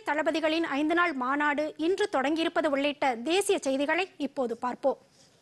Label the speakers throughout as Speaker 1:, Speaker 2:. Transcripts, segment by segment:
Speaker 1: தளபதிகளின் ஐந்து நாள் மாநாடு இன்று தொடங்கியிருப்பது உள்ளிட்ட தேசிய செய்திகளை இப்போது பார்ப்போம்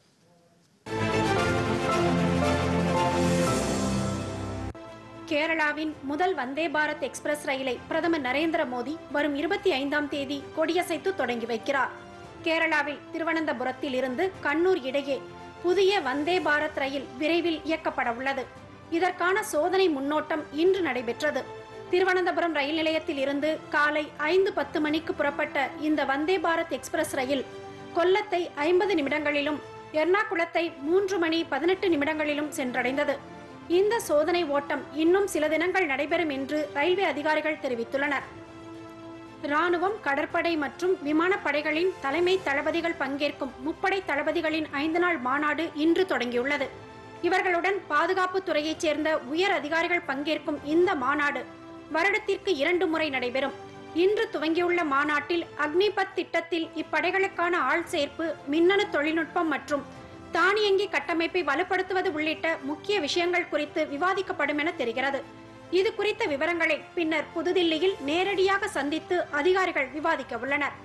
Speaker 1: கேரளாவின் முதல் வந்தே பாரத் எக்ஸ்பிரஸ் ரயிலை பிரதமர் நரேந்திர மோடி வரும் இருபத்தி ஐந்தாம் தேதி கொடியசைத்து தொடங்கி வைக்கிறார் கேரளாவில் திருவனந்தபுரத்தில் இருந்து கண்ணூர் இடையே புதிய வந்தே பாரத் ரயில் விரைவில் இயக்கப்பட உள்ளது இதற்கான சோதனை முன்னோட்டம் இன்று நடைபெற்றது திருவனந்தபுரம் ரயில் நிலையத்தில் இருந்து காலை ஐந்து பத்து மணிக்கு புறப்பட்ட இந்த வந்தே பாரத் எக்ஸ்பிரஸ் ரயில் கொல்லத்தை ஐம்பது நிமிடங்களிலும் எர்ணாகுளத்தை மூன்று மணி பதினெட்டு நிமிடங்களிலும் சென்றடைந்தது இந்த சோதனை ஓட்டம் இன்னும் சில தினங்கள் நடைபெறும் என்று ரயில்வே அதிகாரிகள் தெரிவித்துள்ளனர் ராணுவம் கடற்படை மற்றும் விமானப்படைகளின் தலைமை தளபதிகள் பங்கேற்கும் முப்படை தளபதிகளின் ஐந்து நாள் மாநாடு இன்று தொடங்கியுள்ளது இவர்களுடன் பாதுகாப்பு துறையைச் சேர்ந்த உயர் அதிகாரிகள் பங்கேற்கும் இந்த மாநாடு வருடத்திற்கு இரண்டு முறை நடைபெறும் இன்று துவங்கியுள்ள மாநாட்டில் அக்னிபத் திட்டத்தில் இப்படைகளுக்கான ஆள் சேர்ப்பு மின்னணு தொழில்நுட்பம் மற்றும் தானியங்கி கட்டமைப்பை வலுப்படுத்துவது உள்ளிட்ட முக்கிய விஷயங்கள் குறித்து விவாதிக்கப்படும் என தெரிகிறது இது குறித்த விவரங்களை பின்னர் புதுதில்லியில் நேரடியாக சந்தித்து அதிகாரிகள் விவாதிக்க உள்ளனர்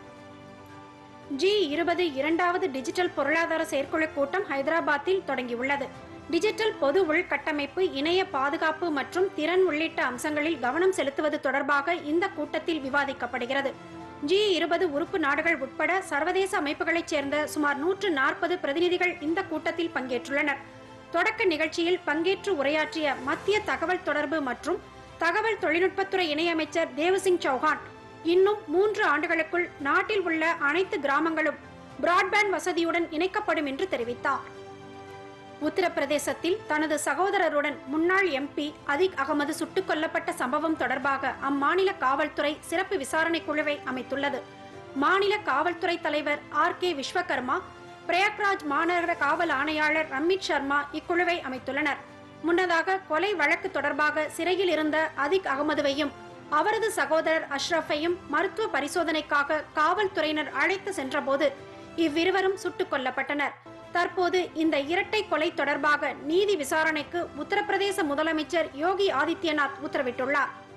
Speaker 1: ஜி இருபது இரண்டாவது டிஜிட்டல் பொருளாதார செயற்குழு கூட்டம் ஹைதராபாத்தில் தொடங்கியுள்ளது டிஜிட்டல் பொது உள்கட்டமைப்பு இணைய பாதுகாப்பு மற்றும் திறன் உள்ளிட்ட அம்சங்களில் கவனம் செலுத்துவது தொடர்பாக இந்த கூட்டத்தில் விவாதிக்கப்படுகிறது ஜி இருபது உறுப்பு நாடுகள் உட்பட சர்வதேச அமைப்புகளைச் சேர்ந்த சுமார் நூற்று நாற்பது பிரதிநிதிகள் இந்த கூட்டத்தில் பங்கேற்றுள்ளனர் தொடக்க நிகழ்ச்சியில் பங்கேற்று உரையாற்றிய மத்திய தகவல் தொடர்பு மற்றும் தகவல் தொழில்நுட்பத்துறை இணையமைச்சர் தேவசிங் சௌஹான் இன்னும் மூன்று ஆண்டுகளுக்குள் நாட்டில் உள்ள அனைத்து கிராமங்களும் பிராட்பேண்ட் வசதியுடன் இணைக்கப்படும் என்று தெரிவித்தார் உத்தரப்பிரதேசத்தில் தனது சகோதரருடன் முன்னாள் எம்பி அதிக் அகமது சுட்டுக் கொல்லப்பட்ட சம்பவம் தொடர்பாக அம்மாநில காவல்துறை சிறப்பு விசாரணை குழுவை அமைத்துள்ளது மாநில காவல்துறை தலைவர் ஆர் கே விஸ்வகர்மா பிரயாக்ராஜ் மாநகர காவல் ஆணையாளர் ரம்மித் சர்மா இக்குழுவை அமைத்துள்ளனர் முன்னதாக கொலை வழக்கு தொடர்பாக சிறையில் இருந்த அதிக் அகமதுவையும் அவரது சகோதரர் அஷ்ரஃபையும் மருத்துவ பரிசோதனைக்காக காவல்துறையினர் அழைத்து சென்றபோது இவ்விருவரும் சுட்டுக் கொல்லப்பட்டனர் தற்போது இந்த இரட்டை கொலை தொடர்பாக நீதி விசாரணைக்கு உத்தரப்பிரதேச முதலமைச்சர் யோகி ஆதித்யநாத் உத்தரவிட்டுள்ளார்